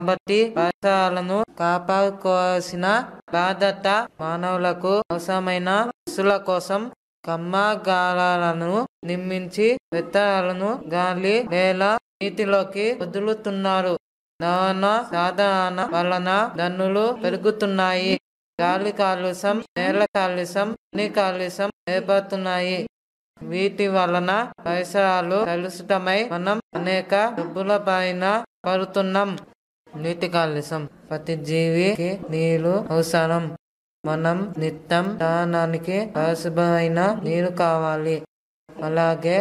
కాబట్టి పరిసరాలను కాపాడుకోవాల్సిన బాధ్యత మానవులకు అవసరమైన వస్తువుల కోసం కర్మాగారాలను నిర్మించి విత్తనాలను గాలి నేల నీటిలోకి వదులుతున్నారు రవాణ సాధారణ వలన ధన్నులు పెరుగుతున్నాయి గాలి కాలుష్యం నేల కాలుష్యం అన్ని కాలుష్యం ఏర్పడుతున్నాయి వీటి వలన పరిసరాలు కలుషితమై మనం అనేక జబ్బుల పైన పడుతున్నాం నీటి కాలుష్యం ప్రతి జీవికి నీరు అవసరం మనం నిత్యం స్నానానికి పరిశుభ్రమైన నీరు కావాలి అలాగే